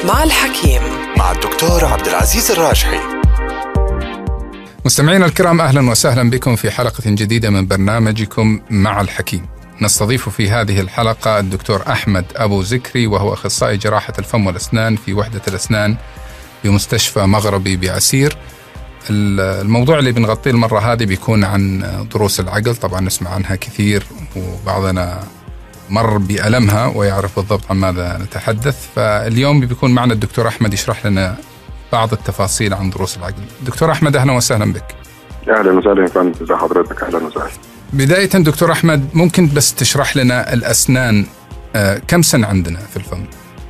مع الحكيم مع الدكتور عبد العزيز الراجحي مستمعينا الكرام اهلا وسهلا بكم في حلقه جديده من برنامجكم مع الحكيم. نستضيف في هذه الحلقه الدكتور احمد ابو ذكري وهو اخصائي جراحه الفم والاسنان في وحده الاسنان بمستشفى مغربي بعسير. الموضوع اللي بنغطيه المره هذه بيكون عن ضروس العقل، طبعا نسمع عنها كثير وبعضنا مر بألمها ويعرف بالضبط عن ماذا نتحدث فاليوم بيكون معنا الدكتور أحمد يشرح لنا بعض التفاصيل عن ضروس العقل دكتور أحمد أهلا وسهلا بك اهلا وسهلا يا فندم ازي حضرتك اهلا وسهلا بداية دكتور أحمد ممكن بس تشرح لنا الأسنان آه كم سنة عندنا في الفم؟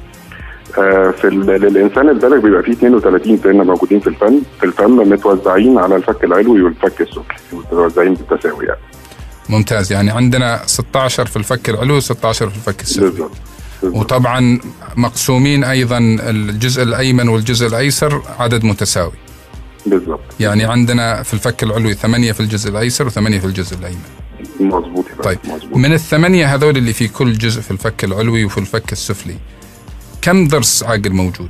آه في ال- للانسان البالغ بيبقى فيه 32 سنه موجودين في الفم في الفم متوزعين على الفك العلوي والفك السفلي متوزعين بالتساوي يعني ممتاز يعني عندنا 16 في الفك العلوي و16 في الفك السفلي بالظبط بالظبط. وطبعا مقسومين أيضا الجزء الأيمن والجزء الأيسر عدد متساوي بالظبط يعني عندنا في الفك العلوي ثمانية في الجزء الأيسر وثمانية في الجزء الأيمن مظبوط يا فندم، طيب مظبوط من الثمانية هذول اللي في كل جزء في الفك العلوي وفي الفك السفلي كم ضرس عقل موجود؟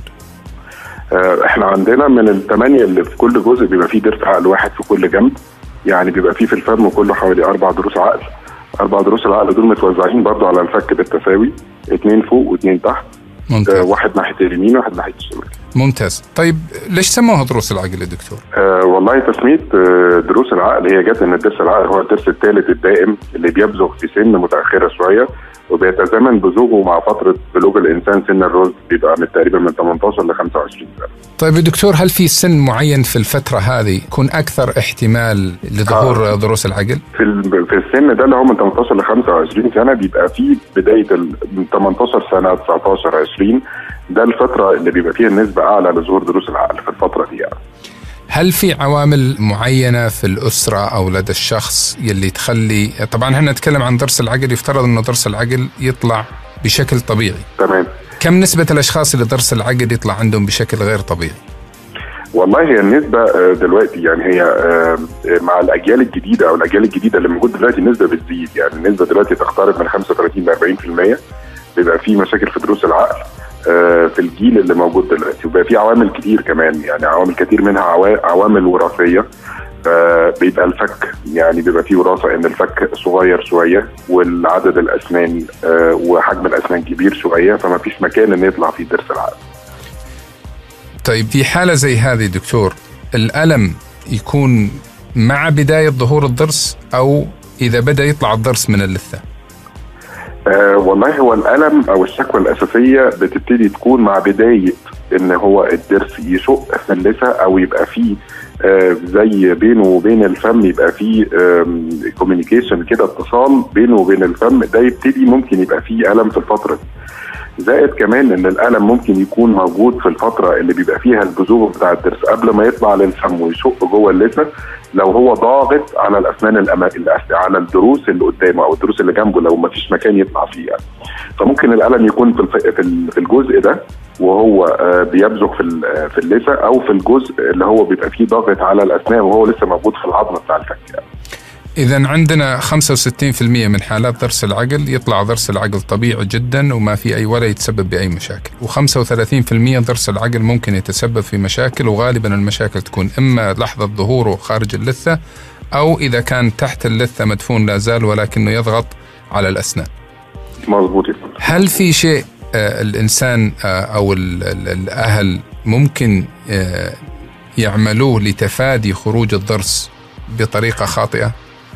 آه احنا عندنا من الثمانيه اللي في كل جزء بيبقى فيه ضرس عقل واحد في كل جنب يعني بيبقى فيه في الفم كله حوالي اربع ضروس عقل اربع ضروس العقل دول متوزعين برضو على الفك بالتساوي اثنين فوق واثنين تحت آه ممتاز واحد ناحيه اليمين وواحد ناحيه الشمال ممتاز طيب ليش سموها ضروس العقل يا دكتور؟ آه والله تسميه آه دروس العقل هي جت ان الضرس العقل هو الضرس الثالث الدائم اللي بيبزغ في سن متاخره شويه وبيتزامن بزوغه مع فتره بلوغ الانسان سن الرشد بيبقى من تقريبا من 18 ل 25 سنه. طيب يا دكتور هل في سن معين في الفترة هذه يكون أكثر احتمال لظهور آه. ضروس العقل؟ في ال- في السن ده اللي هو من 18 ل 25 سنه بيبقى فيه بدايه ال- من 18 سنه 19 20 ده الفتره اللي بيبقى فيها النسبه اعلى لظهور دروس العقل في الفتره دي يعني. هل في عوامل معينة في الأسرة أو لدى الشخص يلي تخلي طبعا احنا نتكلم عن ضرس العقل يفترض أنه ضرس العقل يطلع بشكل طبيعي تمام كم نسبة الأشخاص اللي ضرس العقل يطلع عندهم بشكل غير طبيعي؟ والله هي النسبة آه، دلوقتي يعني هي آه، مع الأجيال الجديدة أو الأجيال الجديدة اللي موجودة دلوقتي النسبة بتزيد يعني النسبة دلوقتي تقترب من 35 ل 40% بيبقى في مشاكل في دروس العقل آه، في الجيل اللي موجود دلوقتي وبقى في عوامل كتير كمان يعني عوامل كتير منها عوا- عوامل وراثية آه، بيبقى الفك يعني بيبقى فيه وراثة إن الفك صغير شوية والعدد الأسنان آه، وحجم الأسنان كبير شوية فما فيش مكان إن يطلع فيه ضرس العقل طيب في حالة زي هذه دكتور الألم يكون مع بداية ظهور الضرس أو إذا بدأ يطلع الضرس من اللثة آه والله هو الألم أو الشكوى الأساسية بتبتدي تكون مع بداية إن هو الضرس يشق في اللثة أو يبقى فيه آه زي بينه وبين الفم يبقى فيه كوميونيكيشن كده اتصال بينه وبين الفم ده يبتدي ممكن يبقى فيه ألم في الفترة دي. زائد كمان ان الالم ممكن يكون موجود في الفتره اللي بيبقى فيها البذور بتاع الضرس قبل ما يطلع للفم ويشق جوه اللثه لو هو ضاغط على الاسنان الأما... الأس- على الضروس اللي قدامه او الضروس اللي جنبه لو ما فيش مكان يطلع فيه يعني. فممكن الالم يكون في الف... في ال- في الجزء ده وهو آه، بيبزغ في ال- آه، في اللثه او في الجزء اللي هو بيبقى فيه ضاغط على الاسنان وهو لسه موجود في العظم بتاع الفك يعني. إذا عندنا 65% من حالات ضرس العقل يطلع ضرس العقل طبيعي جدا وما في أي ولا يتسبب بأي مشاكل و35% ضرس العقل ممكن يتسبب في مشاكل وغالبا المشاكل تكون إما لحظة ظهوره خارج اللثة أو إذا كان تحت اللثة مدفون لا زال ولكنه يضغط على الأسنان مظبوط يا فندم. هل في شيء آه، الإنسان آه، أو ال- ال- الأهل ممكن آه، يعملوه لتفادي خروج الضرس بطريقة خاطئة؟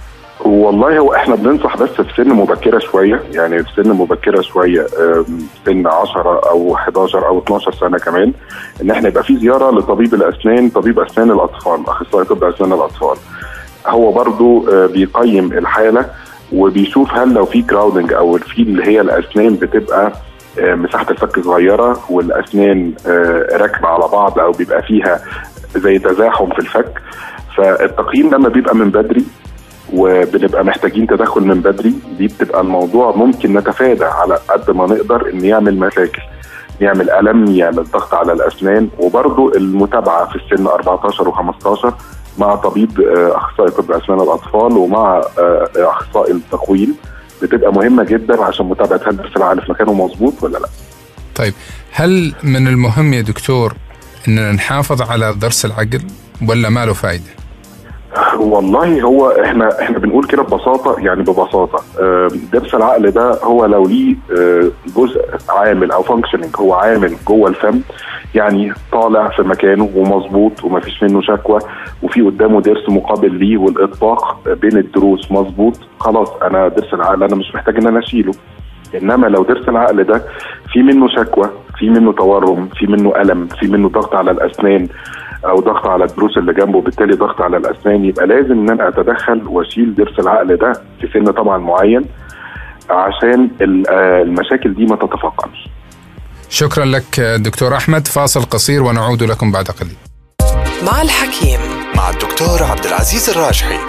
والله هو احنا بننصح بس في سن مبكره شويه يعني في سن مبكره شويه آم، سن 10 او 11 او 12 سنه كمان ان احنا يبقى في زياره لطبيب الاسنان طبيب اسنان الاطفال اخصائي طب اسنان الاطفال هو برضو آه، بيقيم الحاله وبيشوف هل لو في كراودنج او في اللي هي الاسنان بتبقى آه، مساحه الفك صغيره والاسنان آه، راكبه على بعض او بيبقى فيها زي تزاحم في الفك فالتقييم لما بيبقى من بدري وبنبقى محتاجين تدخل من بدري دي بتبقى الموضوع ممكن نتفادى على قد ما نقدر ان يعمل مشاكل يعمل الم يعمل ضغط على الاسنان وبرضه المتابعه في السن 14 و15 مع طبيب آه، اخصائي طب اسنان الاطفال ومع آه، اخصائي التقويم بتبقى مهمه جدا عشان متابعه هل ضرس العقل في مكانه مظبوط ولا لا طيب هل من المهم يا دكتور اننا نحافظ على ضرس العقل ولا ما له فائده؟ والله هو احنا احنا بنقول كده ببساطه يعني ببساطه آه، ضرس العقل ده هو لو ليه آه، جزء عامل او فانكشننج هو عامل جوه الفم يعني طالع في مكانه ومظبوط ومفيش منه شكوى وفي قدامه ضرس مقابل ليه والاطباق بين الضروس مظبوط خلاص انا ضرس العقل انا مش محتاج ان انا اشيله انما لو ضرس العقل ده في منه شكوى في منه تورم في منه الم في منه ضغط على الاسنان او ضغط على الضروس اللي جنبه وبالتالي ضغط على الاسنان يبقى لازم ان انا اتدخل واشيل ضرس العقل ده في سن طبعا معين عشان ال- آه، المشاكل دي ما تتفاقمش شكرا لك دكتور احمد فاصل قصير ونعود لكم بعد قليل مع الحكيم مع الدكتور عبد العزيز الراجحي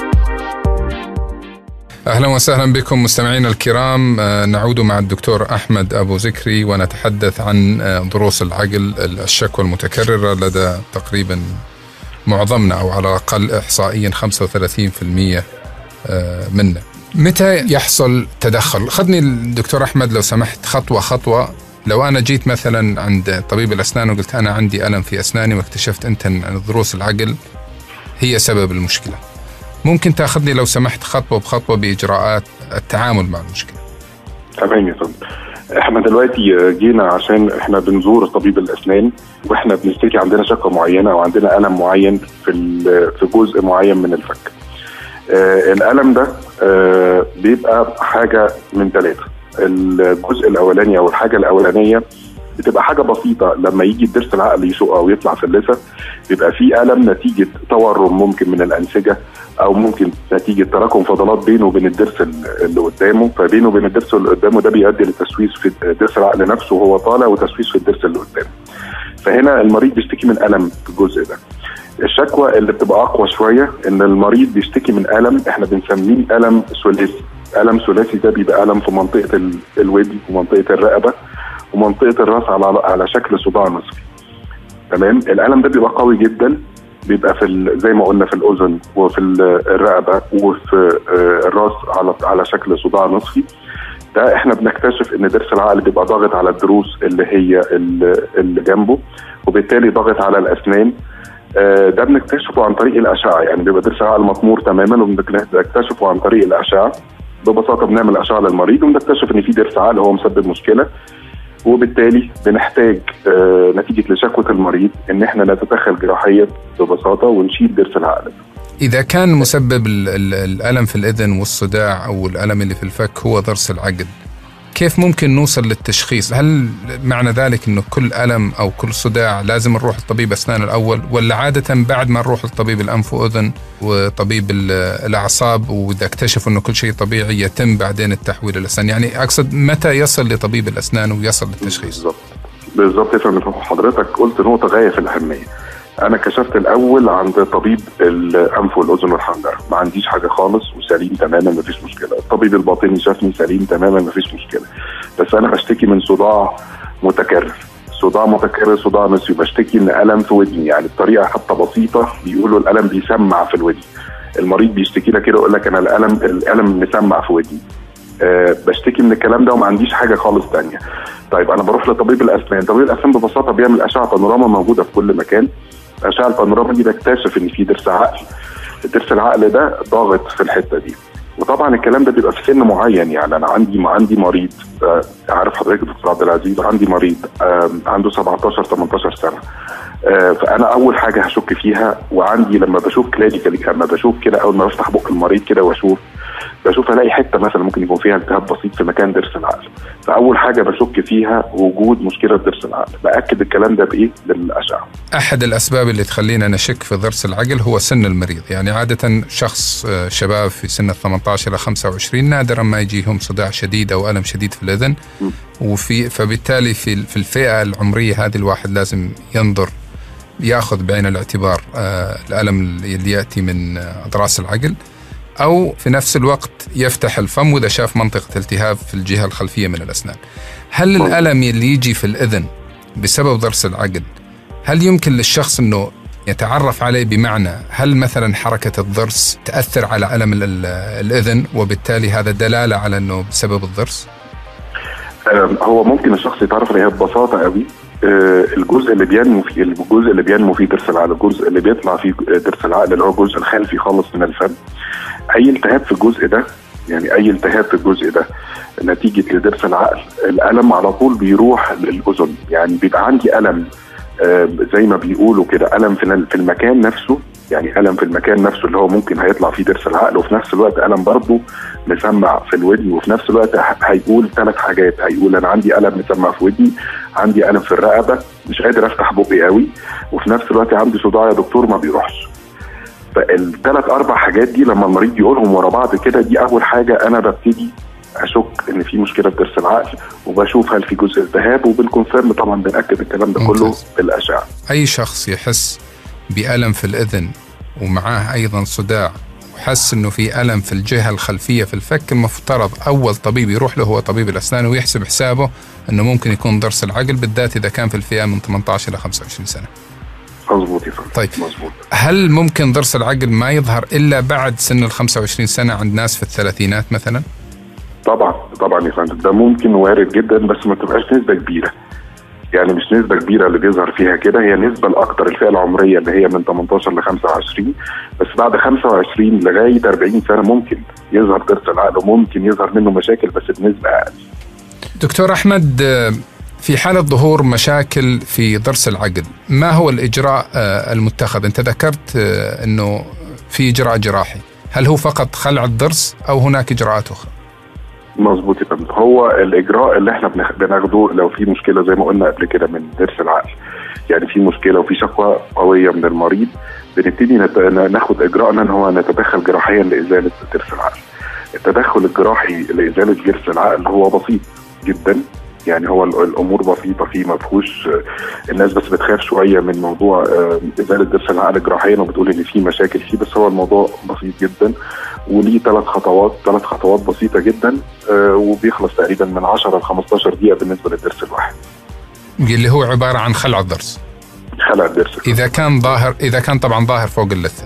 اهلا وسهلا بكم مستمعينا الكرام آه، نعود مع الدكتور احمد ابو ذكري ونتحدث عن آه، ضروس العقل الشكوى المتكرره لدى تقريبا معظمنا او على الاقل احصائيا 35% آه، منا. متى يحصل تدخل؟ خذني الدكتور احمد لو سمحت خطوه خطوه لو انا جيت مثلا عند طبيب الاسنان وقلت انا عندي الم في اسناني واكتشفت انت ان ضروس العقل هي سبب المشكله. ممكن تاخذني لو سمحت خطوه بخطوه باجراءات التعامل مع المشكله. تمام يا فندم احنا دلوقتي جينا عشان احنا بنزور طبيب الاسنان واحنا بنشتكي عندنا شكوى معينه او عندنا الم معين في ال- في جزء معين من الفك. آه الالم ده آه بيبقى حاجه من ثلاثه. الجزء الاولاني او الحاجه الاولانيه بتبقى حاجه بسيطه لما يجي الضرس العقلي يشق او يطلع في اللثه بيبقى في الم نتيجه تورم ممكن من الانسجه او ممكن نتيجه تراكم فضلات بينه وبين الضرس ال- اللي قدامه فبينه وبين الضرس اللي قدامه ده بيؤدي لتسويس في ضرس العقل نفسه وهو طالع وتسويس في الضرس اللي قدامه فهنا المريض بيشتكي من الم في الجزء ده الشكوى اللي بتبقى اقوى شويه ان المريض بيشتكي من الم احنا بنسميه الم ثلاثي الم ثلاثي ده بيبقى الم في منطقه ال- الودي ومنطقه الرقبه ومنطقه الراس على على شكل صداع نصفي تمام الالم ده بيبقى قوي جدا بيبقى في ال- زي ما قلنا في الاذن وفي ال- الرقبه وفي آه، الراس على على شكل صداع نصفي ده احنا بنكتشف ان ضرس العقل بيبقى ضاغط على الضروس اللي هي ال- اللي جنبه وبالتالي ضاغط على الاسنان آه، ده بنكتشفه عن طريق الاشعه يعني بيبقى ضرس العقل مطمور تماما وبنكتشفه عن طريق الاشعه ببساطه بنعمل اشعه للمريض وبنكتشف ان في ضرس عقل هو مسبب مشكله وبالتالي بنحتاج آه، نتيجه لشكوى المريض ان احنا نتدخل جراحيا ببساطه ونشيل ضرس العقل اذا كان مسبب ال- ال- الالم في الاذن والصداع او الالم اللي في الفك هو ضرس العقل كيف ممكن نوصل للتشخيص؟ هل معنى ذلك انه كل الم او كل صداع لازم نروح لطبيب اسنان الاول ولا عاده بعد ما نروح لطبيب الانف واذن وطبيب ال- الاعصاب واذا اكتشفوا انه كل شيء طبيعي يتم بعدين التحويل الاسنان، يعني اقصد متى يصل لطبيب الاسنان ويصل للتشخيص؟ بالظبط بالظبط يا فندم حضرتك قلت نقطه غايه في الاهميه انا كشفت الاول عند طبيب الانف والاذن والحنجره ما عنديش حاجه خالص وسليم تماما ما فيش مشكله الطبيب الباطني شافني سليم تماما ما فيش مشكله بس انا بشتكي من صداع متكرر صداع متكرر صداع نصفي بشتكي ان الم في ودني يعني بطريقه حتى بسيطه بيقولوا الالم بيسمع في الودن المريض بيشتكي لك كده يقول لك انا الالم الالم مسمع في ودني أه بشتكي من الكلام ده وما عنديش حاجه خالص تانية طيب انا بروح لطبيب الاسنان طبيب الاسنان ببساطه بيعمل اشعه بانوراما موجوده في كل مكان الاشعه البانوراما دي بكتشف ان في ضرس عقل ضرس العقل ده ضاغط في الحته دي وطبعا الكلام ده بيبقى في سن معين يعني انا عندي عندي مريض آه عارف حضرتك دكتور عبد العزيز عندي مريض آه عنده 17 18 سنه آه فانا اول حاجه هشك فيها وعندي لما بشوف كلينيكالي لما بشوف كده اول ما بفتح بق المريض كده واشوف بشوف الاقي حته مثلا ممكن يكون فيها التهاب بسيط في مكان ضرس العقل فاول حاجه بشك فيها وجود مشكله ضرس العقل باكد الكلام ده بايه بالاشعه احد الاسباب اللي تخلينا نشك في ضرس العقل هو سن المريض يعني عاده شخص آه، شباب في سن ال 18 الى 25 نادرا ما يجيهم صداع شديد او الم شديد في الاذن وفي فبالتالي في في الفئه العمريه هذه الواحد لازم ينظر ياخذ بعين الاعتبار آه، الالم اللي ياتي من آه، اضراس العقل او في نفس الوقت يفتح الفم واذا شاف منطقه التهاب في الجهه الخلفيه من الاسنان. هل الالم اللي يجي في الاذن بسبب ضرس العقل هل يمكن للشخص انه يتعرف عليه بمعنى هل مثلا حركه الضرس تاثر على الم ال- ال- الاذن وبالتالي هذا دلاله على انه بسبب الضرس؟ آم، هو ممكن الشخص يتعرف عليها ببساطه قوي آه، الجزء اللي بينمو فيه الجزء اللي بينمو فيه ضرس العقل الجزء اللي بيطلع فيه ضرس العقل اللي هو الجزء الخلفي خالص من الفم اي التهاب في الجزء ده يعني اي التهاب في الجزء ده نتيجه لضرس العقل الالم على طول بيروح للاذن يعني بيبقى عندي الم آه، زي ما بيقولوا كده الم في ال- في المكان نفسه يعني الم في المكان نفسه اللي هو ممكن هيطلع فيه ضرس العقل وفي نفس الوقت الم برضه مسمع في الودن وفي نفس الوقت ه- هيقول ثلاث حاجات هيقول انا عندي الم مسمع في ودني عندي الم في الرقبه مش قادر افتح بقي قوي وفي نفس الوقت عندي صداع يا دكتور ما بيروحش فالثلاث اربع حاجات دي لما المريض يقولهم ورا بعض كده دي اول حاجه انا ببتدي اشك ان في مشكله في ضرس العقل وبشوف هل في جزء التهاب وبنكونفيرم طبعا بناكد الكلام ده كله ممتاز. بالاشعه أي شخص يحس بألم في الأذن ومعاه أيضا صداع وحس أنه في ألم في الجهة الخلفية في الفك المفترض أول طبيب يروح له هو طبيب الأسنان ويحسب حسابه أنه ممكن يكون ضرس العقل بالذات إذا كان في الفئة من 18 إلى 25 سنة مظبوط يا فندم طيب. مظبوط هل ممكن ضرس العقل ما يظهر إلا بعد سن ال 25 سنة عند ناس في الثلاثينات مثلا؟ طبعا طبعا يا فندم ده ممكن وارد جدا بس ما تبقاش نسبه كبيره يعني مش نسبه كبيره اللي بيظهر فيها كده هي نسبه الاكثر الفئه العمريه اللي هي من 18 ل 25 بس بعد 25 لغايه 40 سنه ممكن يظهر ضرس العقل وممكن يظهر منه مشاكل بس بنسبه اقل دكتور أحمد آه، في حالة ظهور مشاكل في ضرس العقل ما هو الإجراء آه، المتخذ أنت ذكرت آه، أنه في إجراء جراحي هل هو فقط خلع الضرس أو هناك إجراءات أخرى مظبوط يا فندم هو الاجراء اللي احنا بنخ- بناخده لو في مشكله زي ما قلنا قبل كده من ضرس العقل يعني في مشكله وفي شكوى قويه من المريض بنبتدي نت- ناخد اجراءنا ان هو نتدخل جراحيا لازاله ضرس العقل التدخل الجراحي لازاله ضرس العقل هو بسيط جدا يعني هو ال- الامور بسيطه فيه ما فيهوش آه، الناس بس بتخاف شويه من موضوع آه، ازاله ضرس العقل جراحيا وبتقول ان في مشاكل فيه بس هو الموضوع بسيط جدا وليه ثلاث خطوات ثلاث خطوات بسيطه جدا آه، وبيخلص تقريبا من 10 ل 15 دقيقه بالنسبه للضرس الواحد اللي هو عبارة عن خلع الضرس خلع الضرس إذا كان ظاهر إذا كان طبعا ظاهر فوق اللثة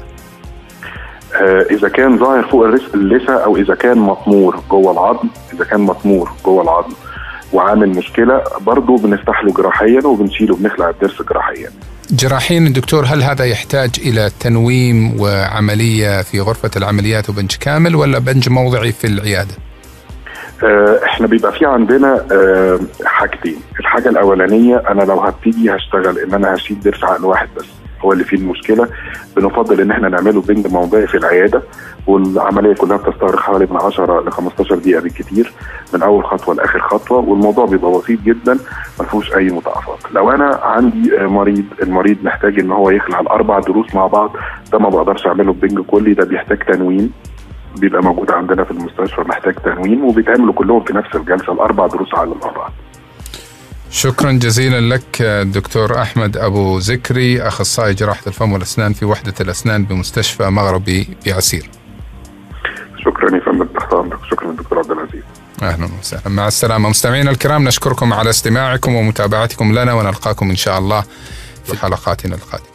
آه، اذا كان ظاهر فوق الرس- اللثه او اذا كان مطمور جوه العظم اذا كان مطمور جوه العظم وعامل مشكله برضه بنفتح له جراحيا وبنشيله بنخلع الضرس جراحيا جراحيا الدكتور هل هذا يحتاج إلى تنويم وعملية في غرفة العمليات وبنج كامل ولا بنج موضعي في العيادة آه، احنا بيبقى في عندنا آه، حاجتين الحاجه الاولانيه انا لو هبتدي هشتغل ان انا هشيل ضرس عقل واحد بس هو اللي فيه المشكله بنفضل ان احنا نعمله بنج موضعي في العياده والعمليه كلها بتستغرق حوالي من 10 ل 15 دقيقه بالكثير من اول خطوه لاخر خطوه والموضوع بيبقى بسيط جدا ما فيهوش اي مضاعفات لو انا عندي آه، مريض المريض محتاج ان هو يخلع الاربع ضروس مع بعض ده ما بقدرش اعمله بنج كلي ده بيحتاج تنويم بيبقى موجود عندنا في المستشفى محتاج تنويم وبيتعملوا كلهم في نفس الجلسه الاربع دروس على الاربعه شكرا جزيلا لك الدكتور أحمد أبو زكري أخصائي جراحة الفم والأسنان في وحدة الأسنان بمستشفى مغربي بعسير شكرا يا فندم تحت امرك شكرا دكتور عبد العزيز اهلا وسهلا مع السلامه مستمعينا الكرام نشكركم على استماعكم ومتابعتكم لنا ونلقاكم ان شاء الله في حلقاتنا القادمه